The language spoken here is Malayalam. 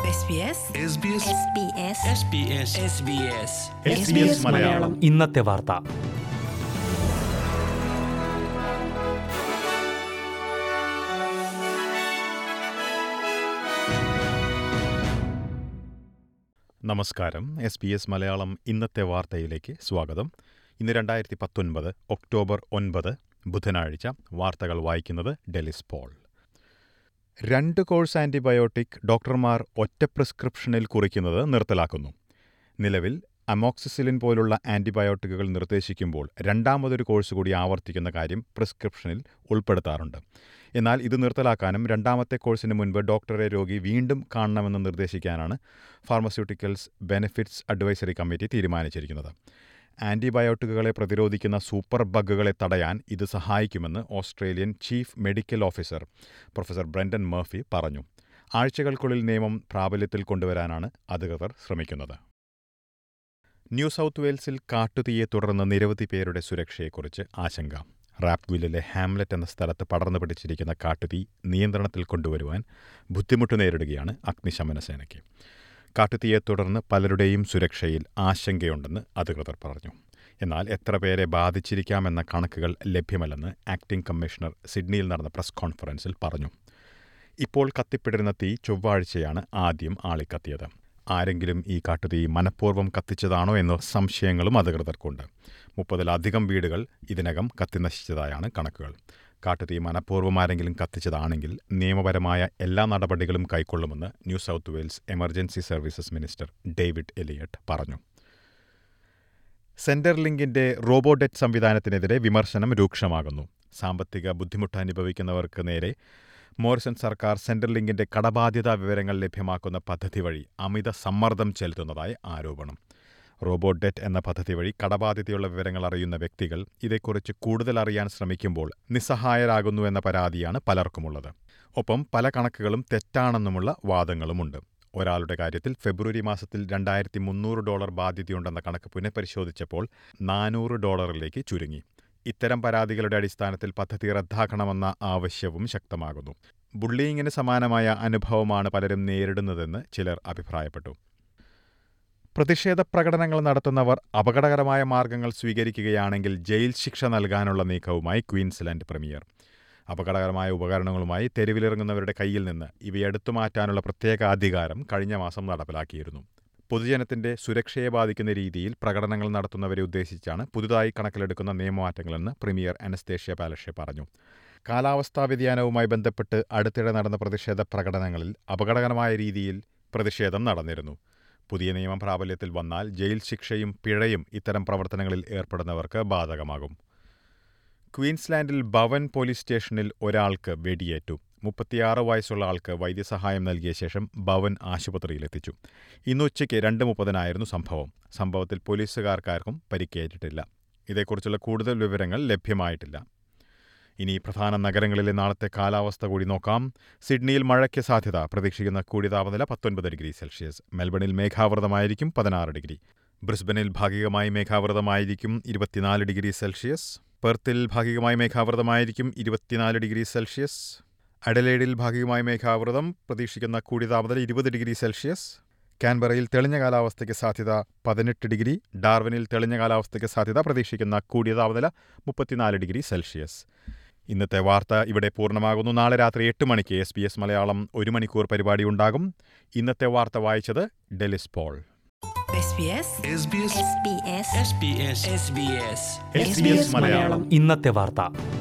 SBS SBS മലയാളം ഇന്നത്തെ വാർത്ത നമസ്കാരം എസ് ബി എസ് മലയാളം ഇന്നത്തെ വാർത്തയിലേക്ക് സ്വാഗതം ഇന്ന് രണ്ടായിരത്തി പത്തൊൻപത് ഒക്ടോബർ ഒൻപത് ബുധനാഴ്ച വാർത്തകൾ വായിക്കുന്നത് ഡെലിസ് പോൾ രണ്ട് കോഴ്സ് ആൻറ്റിബയോട്ടിക് ഡോക്ടർമാർ ഒറ്റ പ്രിസ്ക്രിപ്ഷനിൽ കുറിക്കുന്നത് നിർത്തലാക്കുന്നു നിലവിൽ അമോക്സിസിലിൻ പോലുള്ള ആൻറ്റിബയോട്ടിക്കുകൾ നിർദ്ദേശിക്കുമ്പോൾ രണ്ടാമതൊരു കോഴ്സ് കൂടി ആവർത്തിക്കുന്ന കാര്യം പ്രിസ്ക്രിപ്ഷനിൽ ഉൾപ്പെടുത്താറുണ്ട് എന്നാൽ ഇത് നിർത്തലാക്കാനും രണ്ടാമത്തെ കോഴ്സിന് മുൻപ് ഡോക്ടറെ രോഗി വീണ്ടും കാണണമെന്ന് നിർദ്ദേശിക്കാനാണ് ഫാർമസ്യൂട്ടിക്കൽസ് ബെനിഫിറ്റ്സ് അഡ്വൈസറി കമ്മിറ്റി തീരുമാനിച്ചിരിക്കുന്നത് ആൻറ്റിബയോട്ടിക്കുകളെ പ്രതിരോധിക്കുന്ന സൂപ്പർ ബഗുകളെ തടയാൻ ഇത് സഹായിക്കുമെന്ന് Australian chief medical officer professor Brendan Murphy പറഞ്ഞു ആഴ്ചകൾക്കുള്ളിൽ നിയമം പ്രാബല്യത്തിൽ കൊണ്ടുവരാനാണ് അധികൃതർ ശ്രമിക്കുന്നത് ന്യൂ സൗത്ത് വെയിൽസിൽ കാട്ടുതീയെ തുടർന്ന് നിരവധി പേരുടെ സുരക്ഷയെക്കുറിച്ച് ആശങ്ക റാപ്വില്ലിലെ ഹാംലെറ്റ് എന്ന സ്ഥലത്ത് പടർന്നു പിടിച്ചിരിക്കുന്ന കാട്ടുതീ നിയന്ത്രണത്തിൽ കൊണ്ടുവരുവാൻ ബുദ്ധിമുട്ട് നേരിടുകയാണ് അഗ്നിശമന സേനയ്ക്ക് കാട്ടുതീയെ തുടർന്ന് പലരുടെയും സുരക്ഷയിൽ ആശങ്കയുണ്ടെന്ന് അധികൃതർ പറഞ്ഞു എന്നാൽ എത്ര പേരെ ബാധിച്ചിരിക്കാമെന്ന കണക്കുകൾ ലഭ്യമല്ലെന്ന് ആക്ടിംഗ് കമ്മീഷണർ സിഡ്നിയിൽ നടന്ന പ്രസ് കോൺഫറൻസിൽ പറഞ്ഞു ഇപ്പോൾ കത്തിപ്പിടിരുന്ന തീ ചൊവ്വാഴ്ചയാണ് ആദ്യം ആളിക്കത്തിയത് ആരെങ്കിലും ഈ കാട്ടുതീ മനഃപൂർവ്വം കത്തിച്ചതാണോ എന്ന സംശയങ്ങളും അധികൃതർക്കുണ്ട് മുപ്പതിലധികം വീടുകൾ ഇതിനകം കത്തിനശിച്ചതായാണ് കണക്കുകൾ കാട്ടുതീ മനഃപൂർവ്വം ആരെങ്കിലും കത്തിച്ചതാണെങ്കിൽ നിയമപരമായ എല്ലാ നടപടികളും കൈക്കൊള്ളുമെന്ന് New South Wales emergency services minister David Elliott പറഞ്ഞു സെന്റർ ലിങ്കിന്റെ റോബോഡെറ്റ് സംവിധാനത്തിനെതിരെ വിമർശനം രൂക്ഷമാകുന്നു സാമ്പത്തിക ബുദ്ധിമുട്ട് അനുഭവിക്കുന്നവർക്ക് നേരെ മോറിസൺ സർക്കാർ സെൻട്രൽ ലിങ്കിന്റെ കടബാധ്യതാ വിവരങ്ങൾ ലഭ്യമാക്കുന്ന പദ്ധതി വഴി അമിത സമ്മർദ്ദം ചെലുത്തുന്നതായി ആരോപണം റോബോട്ട് ഡെറ്റ് എന്ന പദ്ധതി വഴി കടബാധ്യതയുള്ള വിവരങ്ങൾ അറിയുന്ന വ്യക്തികൾ ഇതേക്കുറിച്ച് കൂടുതൽ അറിയാൻ ശ്രമിക്കുമ്പോൾ നിസ്സഹായരാകുന്നു എന്ന പരാതിയാണ് പലർക്കുമുള്ളത് ഒപ്പം പല കണക്കുകളും തെറ്റാണെന്നുമുള്ള വാദങ്ങളുമുണ്ട് ഒരാളുടെ കാര്യത്തിൽ ഫെബ്രുവരി മാസത്തിൽ രണ്ടായിരത്തി മുന്നൂറ് ഡോളർ ബാധ്യതയുണ്ടെന്ന കണക്ക് പുനഃപരിശോധിച്ചപ്പോൾ നാനൂറ് ഡോളറിലേക്ക് ചുരുങ്ങി ഇത്തരം പരാതികളുടെ അടിസ്ഥാനത്തിൽ പദ്ധതി റദ്ദാക്കണമെന്ന ആവശ്യവും ശക്തമാകുന്നു ബുള്ളിയിങ്ങിന് സമാനമായ അനുഭവമാണ് പലരും നേരിടുന്നതെന്ന് ചിലർ അഭിപ്രായപ്പെട്ടു പ്രതിഷേധ പ്രകടനങ്ങൾ നടത്തുന്നവർ അപകടകരമായ മാർഗങ്ങൾ സ്വീകരിക്കുകയാണെങ്കിൽ ജയിൽ ശിക്ഷ നൽകാനുള്ള നീക്കവുമായി ക്വീൻസ്ലാൻഡ് പ്രീമിയർ അപകടകരമായ ഉപകരണങ്ങളുമായി തെരുവിലിറങ്ങുന്നവരുടെ കയ്യിൽ നിന്ന് ഇവയെടുത്തു മാറ്റാനുള്ള പ്രത്യേക അധികാരം കഴിഞ്ഞ മാസം നടപ്പിലാക്കിയിരുന്നു പൊതുജനത്തിന്റെ സുരക്ഷയെ ബാധിക്കുന്ന രീതിയിൽ പ്രകടനങ്ങൾ നടത്തുന്നവരെ ഉദ്ദേശിച്ചാണ് പുതുതായി കണക്കിലെടുക്കുന്ന നിയമമാറ്റങ്ങളെന്ന് പ്രീമിയർ അനസ്തേഷ്യ പാലഷെ പറഞ്ഞു കാലാവസ്ഥാ വ്യതിയാനവുമായി ബന്ധപ്പെട്ട് അടുത്തിടെ നടന്ന പ്രതിഷേധ പ്രകടനങ്ങളിൽ അപകടകരമായ രീതിയിൽ പ്രതിഷേധം നടന്നിരുന്നു പുതിയ നിയമം പ്രാബല്യത്തിൽ വന്നാൽ ജയിൽ ശിക്ഷയും പിഴയും ഇത്തരം പ്രവർത്തനങ്ങളിൽ ഏർപ്പെടുന്നവർക്ക് ബാധകമാകും ക്വീൻസ്ലാൻഡിൽ ഭവൻ പോലീസ് സ്റ്റേഷനിൽ ഒരാൾക്ക് വെടിയേറ്റു മുപ്പത്തിയാറ് വയസ്സുള്ള ആൾക്ക് വൈദ്യസഹായം നൽകിയ ശേഷം ഭവൻ ആശുപത്രിയിലെത്തിച്ചു ഇന്ന് ഉച്ചയ്ക്ക് രണ്ട് മുപ്പതിനായിരുന്നു സംഭവം സംഭവത്തിൽ പോലീസുകാർക്കാർക്കും പരിക്കേറ്റിട്ടില്ല ഇതേക്കുറിച്ചുള്ള കൂടുതൽ വിവരങ്ങൾ ലഭ്യമായിട്ടില്ല ഇനി പ്രധാന നഗരങ്ങളിലെ നാളത്തെ കാലാവസ്ഥ കൂടി നോക്കാം സിഡ്നിയിൽ മഴയ്ക്ക് സാധ്യത പ്രതീക്ഷിക്കുന്ന കൂടിയ താപനില പത്തൊൻപത് ഡിഗ്രി സെൽഷ്യസ് മെൽബണിൽ മേഘാവൃതമായിരിക്കും പതിനാറ് ഡിഗ്രി ബ്രിസ്ബനിൽ ഭാഗികമായി മേഘാവൃതമായിരിക്കും ഇരുപത്തിനാല് ഡിഗ്രി സെൽഷ്യസ് പെർത്തിൽ ഭാഗികമായി മേഘാവൃതമായിരിക്കും ഇരുപത്തിനാല് ഡിഗ്രി സെൽഷ്യസ് അഡലേഡിൽ ഭാഗികമായി മേഘാവൃതം പ്രതീക്ഷിക്കുന്ന കൂടിയ താപനില ഇരുപത് ഡിഗ്രി സെൽഷ്യസ് കാൻബറയിൽ തെളിഞ്ഞ കാലാവസ്ഥയ്ക്ക് സാധ്യത പതിനെട്ട് ഡിഗ്രി ഡാർവിനിൽ തെളിഞ്ഞ കാലാവസ്ഥയ്ക്ക് സാധ്യത പ്രതീക്ഷിക്കുന്ന കൂടിയ താപനില മുപ്പത്തിനാല് ഡിഗ്രി സെൽഷ്യസ് ഇന്നത്തെ വാർത്ത ഇവിടെ പൂർണ്ണമാകുന്നു നാളെ രാത്രി എട്ട് മണിക്ക് എസ് ബി എസ് മലയാളം ഒരു മണിക്കൂർ പരിപാടി ഉണ്ടാകും ഇന്നത്തെ വാർത്ത വായിച്ചത് ഡെലിസ് പോൾ SBS മലയാളം ഇന്നത്തെ വാർത്ത